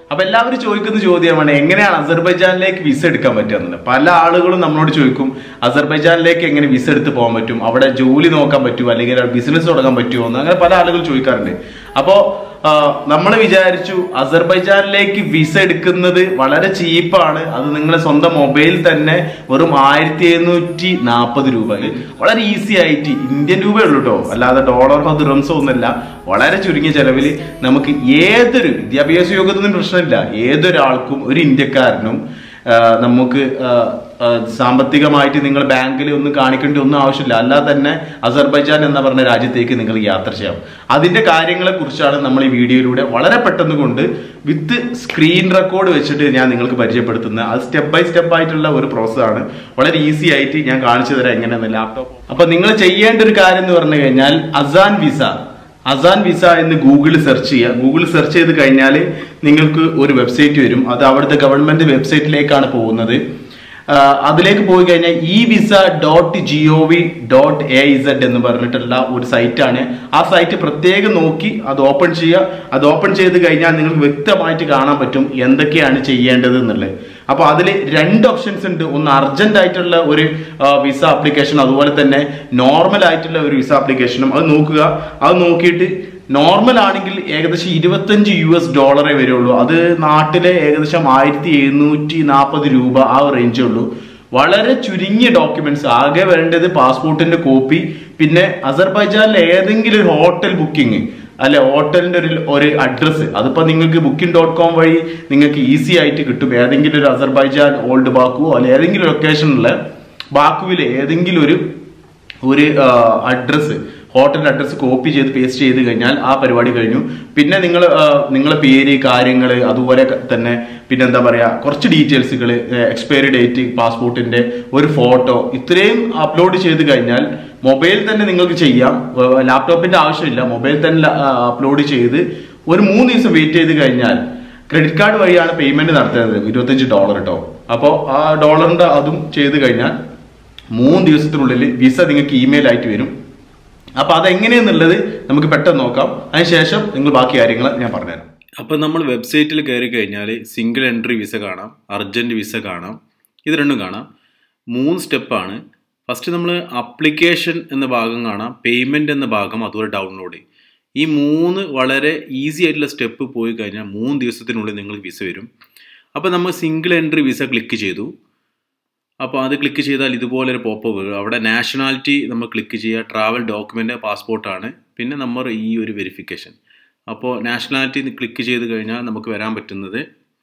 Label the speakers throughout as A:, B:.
A: അപ്പൊ എല്ലാവരും ചോദിക്കുന്ന ചോദ്യമാണ് എങ്ങനെയാണ് അസർബൈജാനിലേക്ക് വിസ എടുക്കാൻ പറ്റുക എന്നുള്ളത് പല ആളുകളും നമ്മളോട് ചോദിക്കും അസർബൈജാനിലേക്ക് എങ്ങനെ വിസ എടുത്ത് പോകാൻ പറ്റും അവിടെ ജോലി നോക്കാൻ പറ്റുമോ അല്ലെങ്കിൽ ബിസിനസ് തുടങ്ങാൻ പറ്റുമോ എന്ന് അങ്ങനെ പല ആളുകൾ ചോദിക്കാറുണ്ട് അപ്പോ നമ്മൾ വിചാരിച്ചു അസർബൈജാനിലേക്ക് വിസ എടുക്കുന്നത് വളരെ ചീപ്പാണ് അത് നിങ്ങളെ സ്വന്തം മൊബൈൽ തന്നെ വെറും ആയിരത്തി എഴുന്നൂറ്റി നാൽപ്പത് രൂപ വളരെ ഈസി ആയിട്ട് ഇന്ത്യൻ രൂപയേ ഉള്ളൂ കേട്ടോ അല്ലാതെ ഡോളറോ ദിറംസോ ഒന്നുമല്ല വളരെ ചുരുങ്ങിയ ചെലവിൽ നമുക്ക് ഏതൊരു വിദ്യാഭ്യാസ യോഗ്യതൊന്നും പ്രശ്നമില്ല ഏതൊരാൾക്കും ഒരു ഇന്ത്യക്കാരനും ആ, നമുക്ക് ആ, ആ, സാമ്പത്തികമായിട്ട് നിങ്ങൾ ബാങ്കിൽ ഒന്നും കാണിക്കേണ്ട ഒന്നും ആവശ്യമില്ല അല്ലാതെ തന്നെ അസർബൈജാൻ എന്ന പറഞ്ഞ രാജ്യത്തേക്ക് നിങ്ങൾ യാത്ര ചെയ്യാം അതിന്റെ കാര്യങ്ങളെ കുറിച്ചാണ് നമ്മൾ ഈ വീഡിയോയിലൂടെ വളരെ പെട്ടെന്ന് കൊണ്ട് വിത്ത് സ്ക്രീൻ റെക്കോർഡ് വെച്ചിട്ട് ഞാൻ നിങ്ങൾക്ക് പരിചയപ്പെടുത്തുന്നത് അത് സ്റ്റെപ്പ് ബൈ സ്റ്റെപ്പ് ആയിട്ടുള്ള ഒരു പ്രോസസ് ആണ് വളരെ ഈസി ആയിട്ട് ഞാൻ കാണിച്ചു തരാം എങ്ങനെയെന്ന് ലാപ്ടോപ്പ് അപ്പൊ നിങ്ങൾ ചെയ്യേണ്ട ഒരു കാര്യം എന്ന് പറഞ്ഞു കഴിഞ്ഞാൽ അസാൻ വിസ അസാൻ വിസ എന്ന് ഗൂഗിളിൽ സെർച്ച് ചെയ്യുക ഗൂഗിളിൽ സെർച്ച് ചെയ്ത് കഴിഞ്ഞാൽ നിങ്ങൾക്ക് ഒരു വെബ്സൈറ്റ് വരും അത് അവിടുത്തെ ഗവൺമെന്റ് വെബ്സൈറ്റിലേക്കാണ് പോകുന്നത് ആ, അതിലേക്ക് പോയി കഴിഞ്ഞാൽ e visa dot G O V dot A Z എന്ന് പറഞ്ഞിട്ടുള്ള ഒരു സൈറ്റാണ് ആ സൈറ്റ് പ്രത്യേകം നോക്കി അത് ഓപ്പൺ ചെയ്യുക അത് ഓപ്പൺ ചെയ്ത് കഴിഞ്ഞാൽ നിങ്ങൾക്ക് വ്യക്തമായിട്ട് കാണാൻ പറ്റും എന്തൊക്കെയാണ് ചെയ്യേണ്ടത് എന്നുള്ളത് അപ്പൊ അതിൽ രണ്ട് ഓപ്ഷൻസ് ഉണ്ട് ഒന്ന് അർജന്റ് ആയിട്ടുള്ള ഒരു വിസ ആപ്ലിക്കേഷൻ അതുപോലെ തന്നെ നോർമൽ ആയിട്ടുള്ള ഒരു വിസ ആപ്ലിക്കേഷനും അത് നോക്കുക അത് നോക്കിയിട്ട് നോർമൽ ആണെങ്കിൽ ഏകദേശം ഇരുപത്തഞ്ച് യു എസ് ഡോളറേ വരുള്ളൂ അത് നാട്ടിലെ ഏകദേശം ആയിരത്തി എഴുന്നൂറ്റി നാൽപ്പത് രൂപ ആ റേഞ്ചേ ഉള്ളൂ വളരെ ചുരുങ്ങിയ ഡോക്യുമെന്റ്സ് ആകെ വരേണ്ടത് പാസ്പോർട്ടിന്റെ കോപ്പി പിന്നെ അസർബൈജാനിലെ ഏതെങ്കിലും ഒരു ഹോട്ടൽ ബുക്കിംഗ് അല്ലെ ഹോട്ടലിന്റെ ഒരു ഒരു അഡ്രസ്സ് അതിപ്പോ നിങ്ങൾക്ക് ബുക്കിംഗ് ഡോട്ട് കോം വഴി നിങ്ങൾക്ക് ഈസി ആയിട്ട് കിട്ടും ഏതെങ്കിലും ഒരു അസർബൈജാൻ ഓൾഡ് ബാക്കുവോ അല്ലെ ഏതെങ്കിലും ലൊക്കേഷനിലെ ബാക്കുവിലെ ഏതെങ്കിലും ഒരു ഒരു അഡ്രസ്സ് ഹോട്ടലിന്റെ അഡ്രസ്സ് കോപ്പി ചെയ്ത് പേസ്റ്റ് ചെയ്ത് കഴിഞ്ഞാൽ ആ പരിപാടി കഴിഞ്ഞു പിന്നെ നിങ്ങൾ നിങ്ങളെ പേര് കാര്യങ്ങൾ അതുപോലെ ക- തന്നെ പിന്നെ എന്താ പറയാ കുറച്ച് ഡീറ്റെയിൽസുകൾ എക്സ്പയറി ഡേറ്റ് പാസ്പോർട്ടിന്റെ ഒരു ഫോട്ടോ ഇത്രയും അപ്ലോഡ് ചെയ്ത് കഴിഞ്ഞാൽ മൊബൈൽ തന്നെ നിങ്ങൾക്ക് ചെയ്യാം ലാപ്ടോപ്പിന്റെ ആവശ്യമില്ല മൊബൈൽ തന്നെ അപ്ലോഡ് ചെയ്ത് ഒരു മൂന്ന് ദിവസം വെയിറ്റ് ചെയ്ത് കഴിഞ്ഞാൽ ക്രെഡിറ്റ് കാർഡ് വഴിയാണ് പേയ്മെന്റ് നടത്തുന്നത് ഇരുപത്തഞ്ച് ഡോളർ കേട്ടോ അപ്പോൾ ആ ഡോളറിന്റെ അതും ചെയ്ത് കഴിഞ്ഞാൽ മൂന്ന് ദിവസത്തിനുള്ളിൽ വിസ നിങ്ങൾക്ക് ഇമെയിൽ ആയിട്ട് വരും അപ്പൊ അതെങ്ങനെയെന്നുള്ളത് നമുക്ക് പെട്ടെന്ന് നോക്കാം അതിനുശേഷം നിങ്ങൾ ബാക്കി കാര്യങ്ങൾ ഞാൻ പറഞ്ഞുതരാം
B: അപ്പം നമ്മൾ വെബ്സൈറ്റിൽ കയറി കഴിഞ്ഞാൽ സിംഗിൾ എൻട്രി വിസ കാണാം അർജൻറ്റ് വിസ കാണാം ഇത് രണ്ടും കാണാം മൂന്ന് സ്റ്റെപ്പാണ് ഫസ്റ്റ് നമ്മൾ അപ്ലിക്കേഷൻ എന്ന ഭാഗം കാണാം പേയ്മെൻറ്റ് എന്ന ഭാഗം അതുപോലെ ഡൗൺലോഡ് ഈ മൂന്ന് വളരെ ഈസി ആയിട്ടുള്ള സ്റ്റെപ്പ് പോയി കഴിഞ്ഞാൽ മൂന്ന് ദിവസത്തിനുള്ളിൽ നിങ്ങൾക്ക് വിസ വരും അപ്പോൾ നമ്മൾ സിംഗിൾ എൻട്രി വിസ ക്ലിക്ക് ചെയ്തു അപ്പോൾ അത് ക്ലിക്ക് ചെയ്താൽ ഇതുപോലെ ഒരു പോപ്പ് വരും അവിടെ നാഷണാലിറ്റി നമ്മൾ ക്ലിക്ക് ചെയ്യുക ട്രാവൽ ഡോക്യുമെൻ്റ് പാസ്പോർട്ടാണ് പിന്നെ നമ്മൾ ഈ ഒരു വെരിഫിക്കേഷൻ അപ്പോൾ നാഷണാലിറ്റി ക്ലിക്ക് ചെയ്ത് കഴിഞ്ഞാൽ നമുക്ക് വരാൻ പറ്റുന്നത്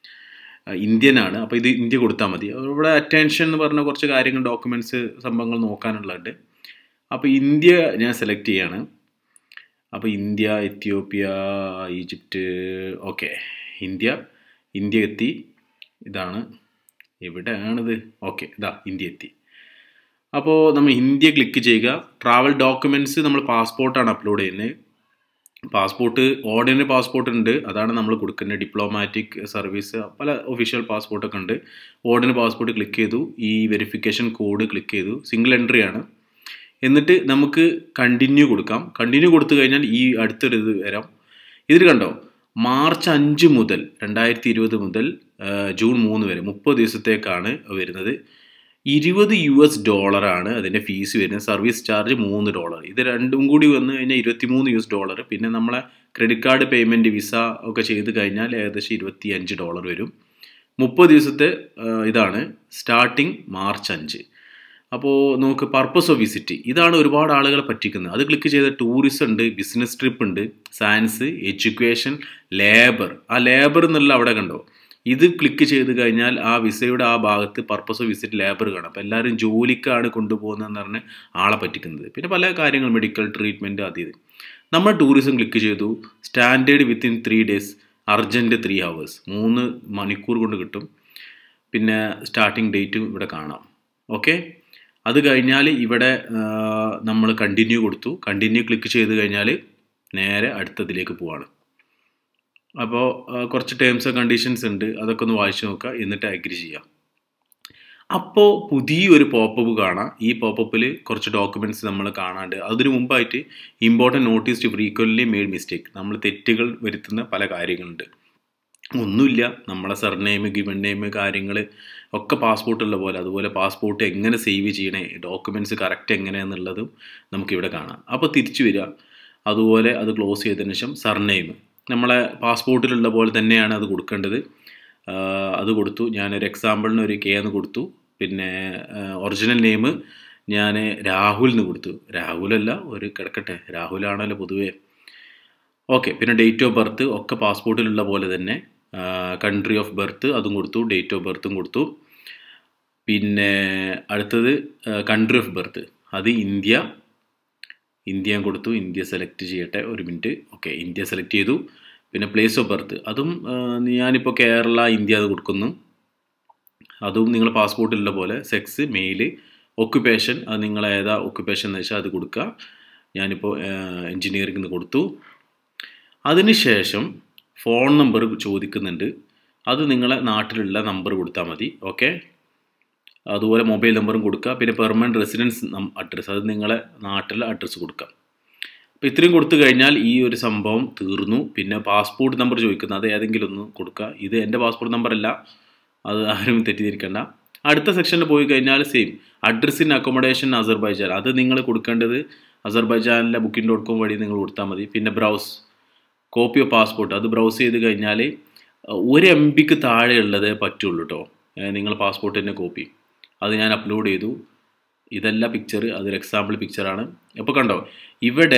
B: ഇന്ത്യൻ ആണ് അപ്പോൾ ഇത് ഇന്ത്യ കൊടുത്താൽ മതി ഇവിടെ അറ്റൻഷൻ എന്ന് പറഞ്ഞ കുറച്ച് കാര്യങ്ങൾ ഡോക്യുമെൻറ്റ്സ് സംഭവങ്ങൾ നോക്കാനുള്ളതുണ്ട് അപ്പോൾ ഇന്ത്യ ഞാൻ സെലക്ട് ചെയ്യാണ് അപ്പോൾ India Ethiopia Egypt okay India India എത്തി ഇതാണ് എവിടെയാണിത് ഓക്കെ ഇതാ ഇന്ത്യ എത്തി അപ്പോൾ നമ്മൾ ഇന്ത്യ ക്ലിക്ക് ചെയ്യുക ട്രാവൽ ഡോക്യുമെൻറ്റ്സ് നമ്മൾ പാസ്പോർട്ടാണ് അപ്ലോഡ് ചെയ്യുന്നത് പാസ്പോർട്ട് ഓർഡിനറി പാസ്പോർട്ട് ഉണ്ട് അതാണ് നമ്മൾ കൊടുക്കുന്നത് ഡിപ്ലോമാറ്റിക് സർവീസ് പല ഒഫീഷ്യൽ പാസ്പോർട്ടൊക്കെ ഉണ്ട് ഓർഡിനറി പാസ്പോർട്ട് ക്ലിക്ക് ചെയ്തു ഈ വെരിഫിക്കേഷൻ കോഡ് ക്ലിക്ക് ചെയ്തു സിംഗിൾ എൻട്രി ആണ് എന്നിട്ട് നമുക്ക് കണ്ടിന്യൂ കൊടുക്കാം കണ്ടിന്യൂ കൊടുത്തു കഴിഞ്ഞാൽ ഈ അടുത്തൊരു ഇത് വരാം ഇതിൽ കണ്ടോ മാർച്ച് അഞ്ച് മുതൽ രണ്ടായിരത്തി ഇരുപത് മുതൽ ആ, ജൂൺ മൂന്ന് വരെ മുപ്പത് ദിവസത്തേക്കാണ് വരുന്നത് ഇരുപത് യു എസ് ഡോളറാണ് അതിൻ്റെ ഫീസ് വരുന്നത് സർവീസ് ചാർജ് മൂന്ന് ഡോളർ ഇത് രണ്ടും കൂടി വന്നു കഴിഞ്ഞാൽ ഇരുപത്തിമൂന്ന് യു എസ് ഡോളർ പിന്നെ നമ്മളെ ക്രെഡിറ്റ് കാർഡ് പേയ്മെൻറ്റ് വിസ ഒക്കെ ചെയ്ത് കഴിഞ്ഞാൽ ഏകദേശം ഇരുപത്തി അഞ്ച് ഡോളർ വരും മുപ്പത് ദിവസത്തെ ആ, ഇതാണ് സ്റ്റാർട്ടിങ് മാർച്ച് അഞ്ച് അപ്പോൾ നമുക്ക് പർപ്പസ് ഓഫ് വിസിറ്റ് ഇതാണ് ഒരുപാട് ആളുകളെ പറ്റിക്കുന്നത് അത് ക്ലിക്ക് ചെയ്ത ടൂറിസം ഉണ്ട് ബിസിനസ് ട്രിപ്പ് ഉണ്ട് സയൻസ് എഡ്യൂക്കേഷൻ ലേബർ ആ ലേബർ എന്നുള്ള അവിടെ കണ്ടോ ഇത് ക്ലിക്ക് ചെയ്ത് കഴിഞ്ഞാൽ ആ വിസയുടെ ആ ഭാഗത്ത് പർപ്പസ് ഓഫ് വിസിറ്റ് ലേബർ കാണാം അപ്പോൾ എല്ലാവരും ജോലിക്കാണ് കൊണ്ടുപോകുന്നതെന്ന് പറഞ്ഞ് ആളെ പറ്റിക്കുന്നത് പിന്നെ പല കാര്യങ്ങൾ മെഡിക്കൽ ട്രീറ്റ്മെൻറ്റ് അത് ഇത് നമ്മൾ ടൂറിസം ക്ലിക്ക് ചെയ്തു standard within three days urgent three hours മൂന്ന് മണിക്കൂർ കൊണ്ട് കിട്ടും പിന്നെ സ്റ്റാർട്ടിംഗ് ഡേറ്റും ഇവിടെ കാണാം ഓക്കെ അത് കഴിഞ്ഞാൽ ഇവിടെ നമ്മൾ കണ്ടിന്യൂ കൊടുത്തു കണ്ടിന്യൂ ക്ലിക്ക് ചെയ്ത് കഴിഞ്ഞാൽ നേരെ അടുത്തതിലേക്ക് പോവാണ് അപ്പോൾ കുറച്ച് ടേംസ് ആൻഡ് കണ്ടീഷൻസ് ഉണ്ട് അതൊക്കെ ഒന്ന് വായിച്ചു നോക്കുക എന്നിട്ട് അഗ്രി ചെയ്യാം അപ്പോൾ പുതിയൊരു പോപ്പപ്പ് കാണാം ഈ പോപ്പപ്പിൽ കുറച്ച് ഡോക്യുമെൻറ്റ്സ് നമ്മൾ കാണാണ്ട് അതിനു മുമ്പായിട്ട് important notice to frequently made mistake നമ്മൾ തെറ്റുകൾ വരുത്തുന്ന പല കാര്യങ്ങളുണ്ട് ഒന്നുമില്ല നമ്മളെ സർനെയിം ഗിവൺ നെയിം കാര്യങ്ങൾ ഒക്കെ പാസ്പോർട്ടുള്ള പോലെ അതുപോലെ പാസ്പോർട്ട് എങ്ങനെ സേവ് ചെയ്യണേ ഡോക്യുമെൻറ്റ്സ് കറക്റ്റ് എങ്ങനെയാണെന്നുള്ളതും നമുക്കിവിടെ കാണാം അപ്പോൾ തിരിച്ചു വരിക അതുപോലെ അത് ക്ലോസ് ചെയ്തതിന് ശേഷം സർനെയിം നമ്മളെ പാസ്പോർട്ടിലുള്ള പോലെ തന്നെയാണ് അത് കൊടുക്കേണ്ടത് ആഹ് അത് കൊടുത്തു ഞാനൊരു എക്സാമ്പിളിന് ഒരു കെ എന്ന് കൊടുത്തു പിന്നെ ഒറിജിനൽ നെയിം ഞാൻ രാഹുൽ എന്ന് കൊടുത്തു രാഹുലല്ല ഒരു കിടക്കട്ടെ രാഹുലാണല്ലോ പൊതുവേ ഓക്കെ പിന്നെ ഡേറ്റ് ഓഫ് ബർത്ത് ഒക്കെ പാസ്പോർട്ടിലുള്ള പോലെ തന്നെ കൺട്രി ഓഫ് ബർത്ത് അതും കൊടുത്തു ഡേറ്റ് ഓഫ് ബർത്തും കൊടുത്തു പിന്നെ അടുത്തത് കൺട്രി ഓഫ് ബർത്ത് അത് ഇന്ത്യ ഇന്ത്യ ഞാൻ കൊടുത്തു ഇന്ത്യ സെലക്ട് ചെയ്യട്ടെ ഒരു മിനിറ്റ് ഓക്കെ ഇന്ത്യ സെലക്ട് ചെയ്തു പിന്നെ പ്ലേസ് ഓഫ് ബർത്ത് അതും ആ, ഞാനിപ്പോൾ കേരള ഇന്ത്യ അത് കൊടുക്കുന്നു അതും നിങ്ങൾ പാസ്പോർട്ടിലുള്ള പോലെ സെക്സ് മെയില് ഒക്യുപ്പേഷൻ അത് നിങ്ങൾ ഏതാ ഒക്യുപ്പേഷൻ എന്ന് വെച്ചാൽ അത് കൊടുക്കുക ഞാനിപ്പോൾ എൻജിനീയറിംഗ് കൊടുത്തു അതിനുശേഷം ഫോൺ നമ്പർ ചോദിക്കുന്നുണ്ട് അത് നിങ്ങളെ നാട്ടിലുള്ള നമ്പർ കൊടുത്താൽ മതി ഓക്കെ അതുപോലെ മൊബൈൽ നമ്പറും കൊടുക്കുക പിന്നെ പെർമനൻറ്റ് റെസിഡൻസ് അഡ്രസ്സ് അത് നിങ്ങളെ നാട്ടിലെ അഡ്രസ്സ് കൊടുക്കാം അപ്പോൾ ഇത്രയും കൊടുത്തു കഴിഞ്ഞാൽ ഈ ഒരു സംഭവം തീർന്നു പിന്നെ പാസ്പോർട്ട് നമ്പർ ചോദിക്കുന്നത് അത് ഏതെങ്കിലും ഒന്ന് കൊടുക്കുക ഇത് എൻ്റെ പാസ്പോർട്ട് നമ്പർ അല്ല അത് ആരും തെറ്റിദ്ധരിക്കണ്ട അടുത്ത സെക്ഷനിൽ പോയി കഴിഞ്ഞാൽ same address in accommodation Azerbaijan അത് നിങ്ങൾ കൊടുക്കേണ്ടത് അസർബൈജാനിലെ ബുക്കിംഗ് ഡോട്ട് കോം വഴി നിങ്ങൾ കൊടുത്താൽ മതി പിന്നെ ബ്രൗസ് കോപ്പി ഓഫ് പാസ്പോർട്ട് അത് ബ്രൗസ് ചെയ്ത് കഴിഞ്ഞാൽ ഒരു എം ബിക്ക് താഴെയുള്ളതേ പറ്റുള്ളൂ കേട്ടോ നിങ്ങൾ പാസ്പോർട്ടിൻ്റെ കോപ്പി അത് ഞാൻ അപ്ലോഡ് ചെയ്തു ഇതല്ല പിക്ചർ അതൊരു എക്സാമ്പിൾ പിക്ചറാണ് അപ്പോൾ കണ്ടോ ഇവിടെ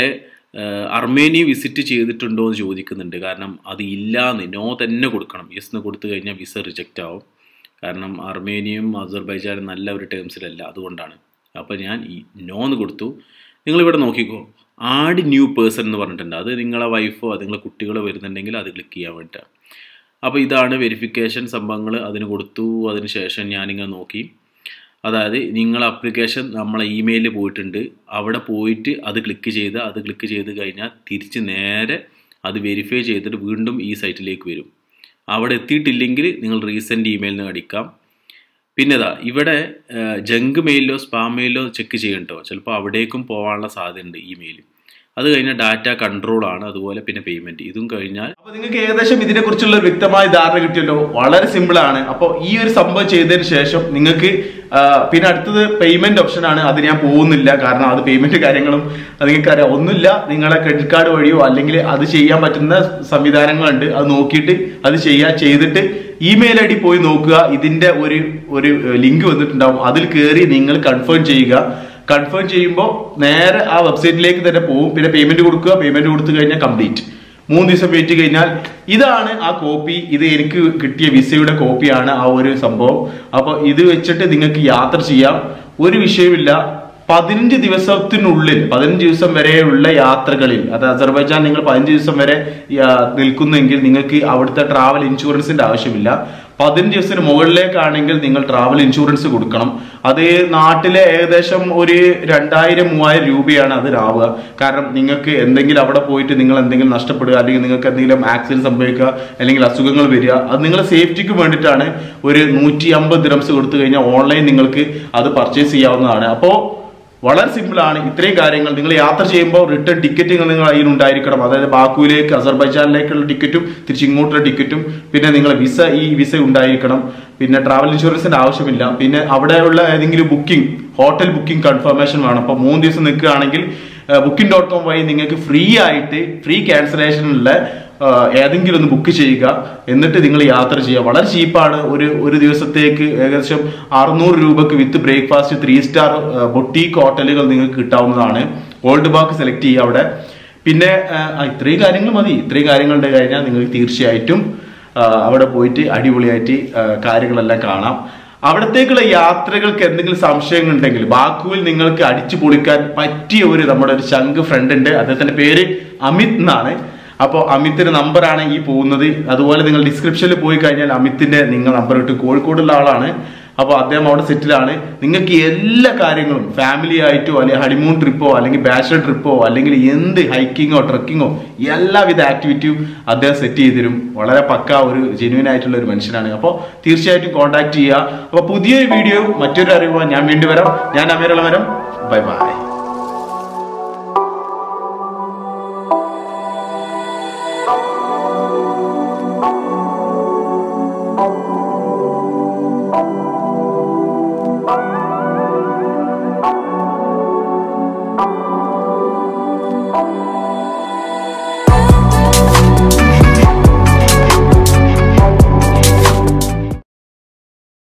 B: അർമേനിയ വിസിറ്റ് ചെയ്തിട്ടുണ്ടോ എന്ന് ചോദിക്കുന്നുണ്ട് കാരണം അത് ഇല്ലാന്ന് നോ തന്നെ കൊടുക്കണം യെസ് എന്ന് കൊടുത്തു കഴിഞ്ഞാൽ വിസ റിജക്റ്റ് ആവും കാരണം അർമേനിയയും അസർബൈജാനും നല്ല ഒരു ടേംസിലല്ല അതുകൊണ്ടാണ് അപ്പോൾ ഞാൻ ഈ നോ എന്ന് കൊടുത്തു നിങ്ങളിവിടെ നോക്കിക്കോ ആഡ് ന്യൂ പേഴ്സൺ എന്ന് പറഞ്ഞിട്ടുണ്ട് അത് നിങ്ങളെ വൈഫോ നിങ്ങളെ കുട്ടികളോ വരുന്നുണ്ടെങ്കിൽ അത് ക്ലിക്ക് ചെയ്യാൻ വേണ്ടിയിട്ടാണ് അപ്പോൾ ഇതാണ് വെരിഫിക്കേഷൻ സംഭവങ്ങൾ അതിന് കൊടുത്തു അതിന് ശേഷം ഞാനിങ്ങനെ നോക്കി അതായത് നിങ്ങൾ ആപ്ലിക്കേഷൻ നമ്മളെ ഇമെയിലിൽ പോയിട്ടുണ്ട് അവിടെ പോയിട്ട് അത് ക്ലിക്ക് ചെയ്ത് അത് ക്ലിക്ക് ചെയ്ത് കഴിഞ്ഞാൽ തിരിച്ച് നേരെ അത് വെരിഫൈ ചെയ്തിട്ട് വീണ്ടും ഈ സൈറ്റിലേക്ക് വരും അവിടെ എത്തിയിട്ടില്ലെങ്കിൽ നിങ്ങൾ റീസെൻറ്റ് ഇമെയിലിന് അടിക്കാം പിന്നെ ഇതാ ഇവിടെ ജങ്ക് മെയിലോ സ്പാം മെയിലോ ചെക്ക് ചെയ്യണ്ടോ ചിലപ്പോൾ അവിടേക്കും പോകാനുള്ള സാധ്യതയുണ്ട് ഇമെയിൽ അത് കഴിഞ്ഞാൽ ഡാറ്റ കൺട്രോൾ ആണ് അതുപോലെ പിന്നെ പേയ്മെന്റ് ഇതും കഴിഞ്ഞാൽ
A: അപ്പൊ നിങ്ങൾക്ക് ഏകദേശം ഇതിനെ കുറിച്ചുള്ള ഒരു വ്യക്തമായ ധാരണ കിട്ടിയല്ലോ വളരെ സിമ്പിൾ ആണ് അപ്പോൾ ഈ ഒരു സംഭവം ചെയ്തതിന് ശേഷം നിങ്ങൾക്ക് ആ, പിന്നെ അടുത്തത് പേയ്മെന്റ് ഓപ്ഷൻ ആണ് അത് ഞാൻ പോകുന്നില്ല കാരണം അത് പേയ്മെന്റ് കാര്യങ്ങളും അത് നിങ്ങൾക്ക് അറിയാം ഒന്നുമില്ല നിങ്ങളെ ക്രെഡിറ്റ് കാർഡ് വഴിയോ അല്ലെങ്കിൽ അത് ചെയ്യാൻ പറ്റുന്ന സംവിധാനങ്ങളുണ്ട് അത് നോക്കിയിട്ട് അത് ചെയ്യാ ചെയ്തിട്ട് ഇമെയിൽ ഐ ഡി പോയി നോക്കുക ഇതിന്റെ ഒരു ഒരു ലിങ്ക് വന്നിട്ടുണ്ടാവും അതിൽ കയറി നിങ്ങൾ കൺഫേം ചെയ്യുക കൺഫേം ചെയ്യുമ്പോൾ നേരെ ആ വെബ്സൈറ്റിലേക്ക് തന്നെ പോകും പിന്നെ പേയ്മെന്റ് കൊടുക്കുക പേയ്മെന്റ് കൊടുത്തു കഴിഞ്ഞാൽ കംപ്ലീറ്റ് മൂന്ന് ദിവസം വെയിറ്റ് കഴിഞ്ഞാൽ ഇതാണ് ആ കോപ്പി ഇത് എനിക്ക് കിട്ടിയ വിസയുടെ കോപ്പിയാണ് ആ ഒരു സംഭവം അപ്പൊ ഇത് വെച്ചിട്ട് നിങ്ങൾക്ക് യാത്ര ചെയ്യാം ഒരു വിഷയമില്ല പതിനഞ്ച് ദിവസത്തിനുള്ളിൽ പതിനഞ്ച് ദിവസം വരെയുള്ള യാത്രകളിൽ അത് അസർബൈജാൻ നിങ്ങൾ പതിനഞ്ച് ദിവസം വരെ ആ, നിൽക്കുന്നെങ്കിൽ നിങ്ങൾക്ക് അവിടുത്തെ ട്രാവൽ ഇൻഷുറൻസിന്റെ ആവശ്യമില്ല പതിനഞ്ച് ദിവസത്തിന് മുകളിലേക്കാണെങ്കിൽ നിങ്ങൾ ട്രാവൽ ഇൻഷുറൻസ് കൊടുക്കണം അത് നാട്ടിലെ ഏകദേശം ഒരു രണ്ടായിരം മൂവായിരം രൂപയാണ് അതിനാവുക കാരണം നിങ്ങൾക്ക് എന്തെങ്കിലും അവിടെ പോയിട്ട് നിങ്ങൾ എന്തെങ്കിലും നഷ്ടപ്പെടുക അല്ലെങ്കിൽ നിങ്ങൾക്ക് എന്തെങ്കിലും ആക്സിഡന്റ് സംഭവിക്കുക അല്ലെങ്കിൽ അസുഖങ്ങൾ വരിക അത് നിങ്ങളുടെ സേഫ്റ്റിക്ക് വേണ്ടിയിട്ടാണ് ഒരു നൂറ്റി അമ്പത് ദിറംസ് കൊടുത്തു കഴിഞ്ഞാൽ ഓൺലൈൻ നിങ്ങൾക്ക് അത് പർച്ചേസ് ചെയ്യാവുന്നതാണ് അപ്പോൾ വളരെ സിമ്പിൾ ആണ് ഇത്രയും കാര്യങ്ങൾ നിങ്ങൾ യാത്ര ചെയ്യുമ്പോൾ റിട്ടേൺ ടിക്കറ്റ് നിങ്ങൾ അതിൽ ഉണ്ടായിരിക്കണം അതായത് ബാക്കുവിലേക്ക് അസർബൈജാനിലേക്കുള്ള ടിക്കറ്റും തിരിച്ച് ഇങ്ങോട്ടുള്ള ടിക്കറ്റും പിന്നെ നിങ്ങൾ വിസ ഈ വിസ ഉണ്ടായിരിക്കണം പിന്നെ ട്രാവൽ ഇൻഷുറൻസിന്റെ ആവശ്യമില്ല പിന്നെ അവിടെയുള്ള ഏതെങ്കിലും ബുക്കിംഗ് ഹോട്ടൽ ബുക്കിംഗ് കൺഫർമേഷൻ വേണം അപ്പോൾ മൂന്ന് ദിവസം നിൽക്കുകയാണെങ്കിൽ ബുക്കിംഗ് ഡോട്ട് കോം വഴി നിങ്ങൾക്ക് ഫ്രീ ആയിട്ട് ഫ്രീ ക്യാൻസലേഷനുള്ള ഏതെങ്കിലും ഒന്ന് ബുക്ക് ചെയ്യുക എന്നിട്ട് നിങ്ങൾ യാത്ര ചെയ്യുക വളരെ ചീപ്പാണ് ഒരു ഒരു ദിവസത്തേക്ക് ഏകദേശം അറുന്നൂറ് രൂപക്ക് with breakfast three star boutique ഹോട്ടലുകൾ നിങ്ങൾക്ക് കിട്ടാവുന്നതാണ് ഓൾഡ് ബാക്ക് സെലക്ട് ചെയ്യുക അവിടെ പിന്നെ ആ, ഇത്രയും കാര്യങ്ങൾ മതി ഇത്രയും കാര്യങ്ങളുടെ കഴിഞ്ഞാൽ നിങ്ങൾക്ക് തീർച്ചയായിട്ടും ആ, അവിടെ പോയിട്ട് അടിപൊളിയായിട്ട് ആ, കാര്യങ്ങളെല്ലാം കാണാം അവിടത്തേക്കുള്ള യാത്രകൾക്ക് എന്തെങ്കിലും സംശയങ്ങൾ ഉണ്ടെങ്കിൽ ബാക്കുവിൽ നിങ്ങൾക്ക് അടിച്ചു പൊളിക്കാൻ പറ്റിയ ഒരു നമ്മുടെ ഒരു ചങ്ക് ഫ്രണ്ട് ഉണ്ട് അദ്ദേഹത്തിന്റെ പേര് അമിത് എന്നാണ് അപ്പോൾ അമിത്തിന്റെ നമ്പറാണ് ഈ പോകുന്നത് അതുപോലെ നിങ്ങൾ ഡിസ്ക്രിപ്ഷനിൽ പോയി കഴിഞ്ഞാൽ അമിത്തിന്റെ നിങ്ങൾ നമ്പർ കിട്ടും കോഴിക്കോടുള്ള ആളാണ് അപ്പോൾ അദ്ദേഹം അവിടെ സെറ്റിലാണ് നിങ്ങൾക്ക് എല്ലാ കാര്യങ്ങളും ഫാമിലി ആയിട്ടോ അല്ലെങ്കിൽ ഹണിമൂൺ ട്രിപ്പോ അല്ലെങ്കിൽ ബാച്ചലർ ട്രിപ്പോ അല്ലെങ്കിൽ എന്ത് ഹൈക്കിങ്ങോ ട്രക്കിങ്ങോ എല്ലാവിധ ആക്ടിവിറ്റിയും അദ്ദേഹം സെറ്റ് ചെയ്ത് തരും വളരെ പക്ക ഒരു ജെന്യൂൻ ആയിട്ടുള്ള ഒരു മനുഷ്യനാണ് അപ്പോൾ തീർച്ചയായിട്ടും കോൺടാക്ട് ചെയ്യുക അപ്പോൾ പുതിയൊരു വീഡിയോ മറ്റൊരു അറിവുമായി ഞാൻ വീണ്ടും വരാം ഞാൻ അമീറുള്ള വരാം ബൈ ബൈ